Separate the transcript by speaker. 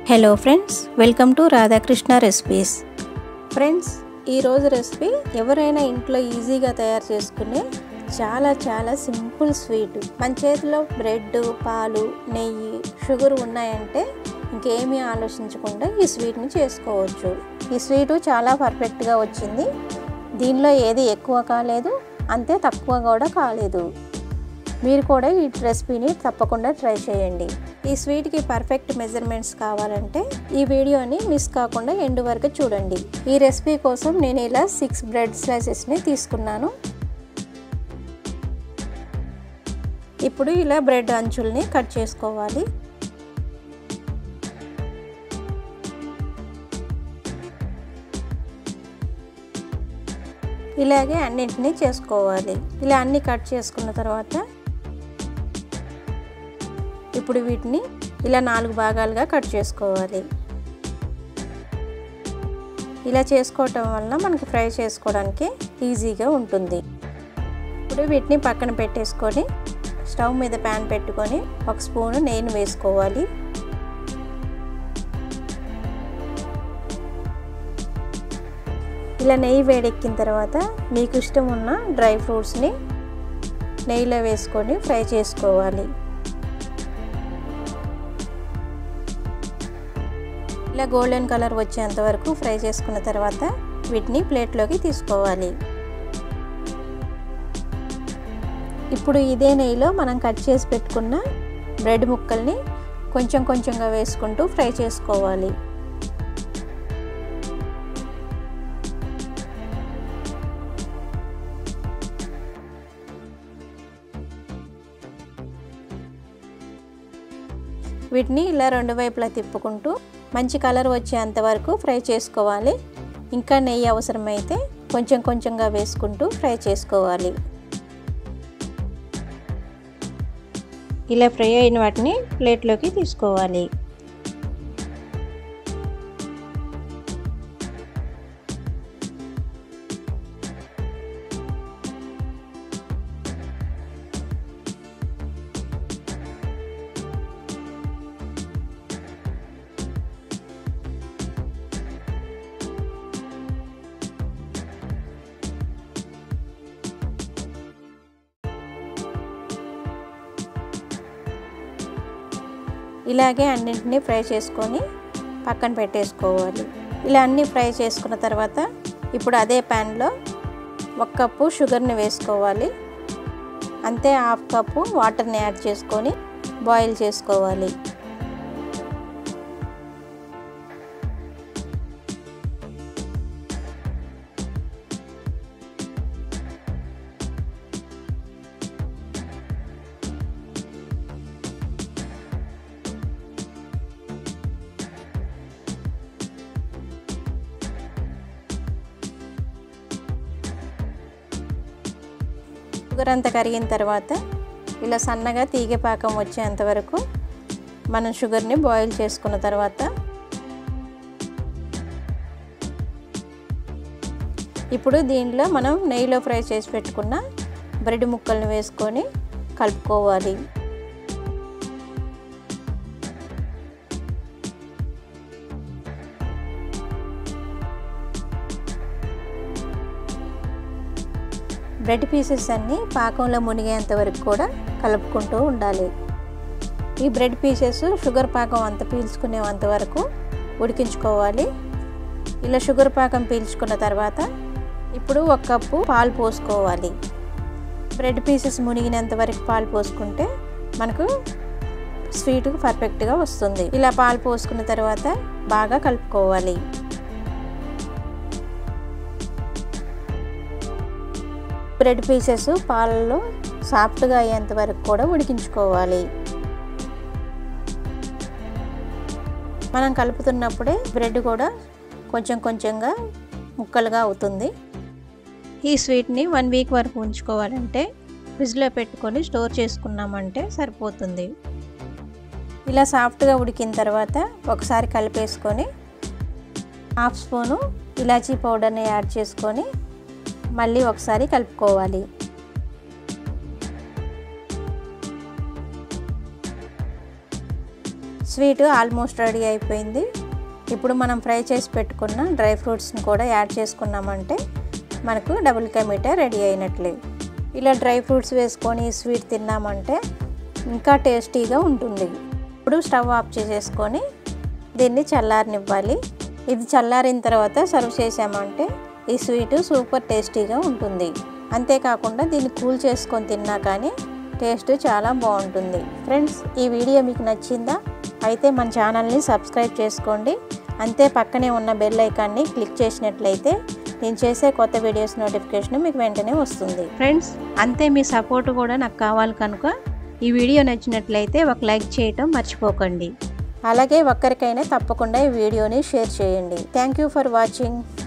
Speaker 1: hello friends welcome to Radhakrishna recipes friends ఈరోజు recipe ఎవరైనా ఇంట్లో ఈజీగా తయారు చేసుకునే చాలా చాలా సింపుల్ స్వీట్ మన చేతిలో బ్రెడ్ పాలు నెయ్యి షుగర్ ఉన్నాయంటే ఇంకేమీ ఆలోచించకుండా ఈ స్వీట్ని చేసుకోవచ్చు ఈ స్వీటు చాలా పర్ఫెక్ట్గా వచ్చింది దీనిలో ఏది ఎక్కువ కాలేదు అంతే తక్కువ కూడా కాలేదు మీరు కూడా ఈ రెసిపీని తప్పకుండా ట్రై చేయండి ఈ స్వీట్కి పర్ఫెక్ట్ మెజర్మెంట్స్ కావాలంటే ఈ వీడియోని మిస్ కాకుండా ఎండ్ వరకు చూడండి ఈ రెసిపీ కోసం నేను ఇలా సిక్స్ బ్రెడ్ స్లైసెస్ని తీసుకున్నాను ఇప్పుడు ఇలా బ్రెడ్ అంచుల్ని కట్ చేసుకోవాలి ఇలాగే అన్నింటినీ చేసుకోవాలి ఇలా అన్ని కట్ చేసుకున్న తర్వాత ఇప్పుడు వీటిని ఇలా నాలుగు భాగాలుగా కట్ చేసుకోవాలి ఇలా చేసుకోవటం వల్ల మనకి ఫ్రై చేసుకోవడానికి ఈజీగా ఉంటుంది ఇప్పుడు వీటిని పక్కన పెట్టేసుకొని స్టవ్ మీద ప్యాన్ పెట్టుకొని ఒక స్పూను నెయ్యిని వేసుకోవాలి ఇలా నెయ్యి వేడెక్కిన తర్వాత మీకు ఇష్టం ఉన్న డ్రై ఫ్రూట్స్ని నెయ్యిలో వేసుకొని ఫ్రై చేసుకోవాలి ఇలా గోల్డెన్ కలర్ వచ్చేంత వరకు ఫ్రై చేసుకున్న తర్వాత వీటిని ప్లేట్లోకి తీసుకోవాలి ఇప్పుడు ఇదే నెయ్యిలో మనం కట్ చేసి పెట్టుకున్న బ్రెడ్ ముక్కల్ని కొంచెం కొంచెంగా వేసుకుంటూ ఫ్రై చేసుకోవాలి వీటిని ఇలా రెండు వైపులా తిప్పుకుంటూ మంచి కలర్ వచ్చేంత వరకు ఫ్రై చేసుకోవాలి ఇంకా నెయ్యి అవసరమైతే కొంచెం కొంచెంగా వేసుకుంటూ ఫ్రై చేసుకోవాలి ఇలా ఫ్రై అయిన వాటిని ప్లేట్లోకి తీసుకోవాలి ఇలాగే అన్నింటినీ ఫ్రై చేసుకొని పక్కన పెట్టేసుకోవాలి ఇలా అన్నీ ఫ్రై చేసుకున్న తర్వాత ఇప్పుడు అదే ప్యాన్లో ఒక కప్పు షుగర్ని వేసుకోవాలి అంతే హాఫ్ కప్పు వాటర్ని యాడ్ చేసుకొని బాయిల్ చేసుకోవాలి షుగర్ అంతా కరిగిన తర్వాత ఇలా సన్నగా తీగ పాకం వచ్చేంత వరకు మనం షుగర్ని బాయిల్ చేసుకున్న తర్వాత ఇప్పుడు దీనిలో మనం నెయ్యిలో ఫ్రై చేసి పెట్టుకున్న బ్రెడ్ ముక్కల్ని వేసుకొని కలుపుకోవాలి బ్రెడ్ పీసెస్ అన్నీ పాకంలో మునిగేంత వరకు కూడా కలుపుకుంటూ ఉండాలి ఈ బ్రెడ్ పీసెస్ షుగర్ పాకం అంత పీల్చుకునేంత వరకు ఉడికించుకోవాలి ఇలా షుగర్ పాకం పీల్చుకున్న తర్వాత ఇప్పుడు ఒక కప్పు పాలు పోసుకోవాలి బ్రెడ్ పీసెస్ మునిగినంత వరకు పాలు పోసుకుంటే మనకు స్వీట్ పర్ఫెక్ట్గా వస్తుంది ఇలా పాలు పోసుకున్న తర్వాత బాగా కలుపుకోవాలి బ్రెడ్ పీసెస్ పాలలో సాఫ్ట్గా అయ్యేంత వరకు కూడా ఉడికించుకోవాలి మనం కలుపుతున్నప్పుడే బ్రెడ్ కూడా కొంచెం కొంచెంగా ముక్కలుగా అవుతుంది ఈ స్వీట్ని వన్ వీక్ వరకు ఉంచుకోవాలంటే ఫ్రిడ్జ్లో పెట్టుకొని స్టోర్ చేసుకున్నామంటే సరిపోతుంది ఇలా సాఫ్ట్గా ఉడికిన తర్వాత ఒకసారి కలిపేసుకొని హాఫ్ స్పూను ఇలాచీ పౌడర్ని యాడ్ చేసుకొని మళ్ళీ ఒకసారి కలుపుకోవాలి స్వీట్ ఆల్మోస్ట్ రెడీ అయిపోయింది ఇప్పుడు మనం ఫ్రై చేసి పెట్టుకున్న డ్రై ఫ్రూట్స్ని కూడా యాడ్ చేసుకున్నామంటే మనకు డబుల్ కా మీఠా రెడీ అయినట్లే ఇలా డ్రై ఫ్రూట్స్ వేసుకొని స్వీట్ తిన్నామంటే ఇంకా టేస్టీగా ఉంటుంది ఇప్పుడు స్టవ్ ఆఫ్ చేసేసుకొని దీన్ని చల్లారనివ్వాలి ఇది చల్లారిన తర్వాత సర్వ్ చేసామంటే ఈ స్వీట్ సూపర్ టేస్టీగా ఉంటుంది అంతేకాకుండా దీన్ని కూల్ చేసుకొని తిన్నా కానీ టేస్ట్ చాలా బాగుంటుంది ఫ్రెండ్స్ ఈ వీడియో మీకు నచ్చిందా అయితే మన ఛానల్ని సబ్స్క్రైబ్ చేసుకోండి అంతే పక్కనే ఉన్న బెల్ ఐకాన్ని క్లిక్ చేసినట్లయితే నేను చేసే కొత్త వీడియోస్ నోటిఫికేషన్ మీకు వెంటనే వస్తుంది ఫ్రెండ్స్ అంతే మీ సపోర్ట్ కూడా నాకు కావాలి కనుక ఈ వీడియో నచ్చినట్లయితే ఒక లైక్ చేయటం మర్చిపోకండి అలాగే ఒక్కరికైనా తప్పకుండా ఈ వీడియోని షేర్ చేయండి థ్యాంక్ యూ ఫర్ వాచింగ్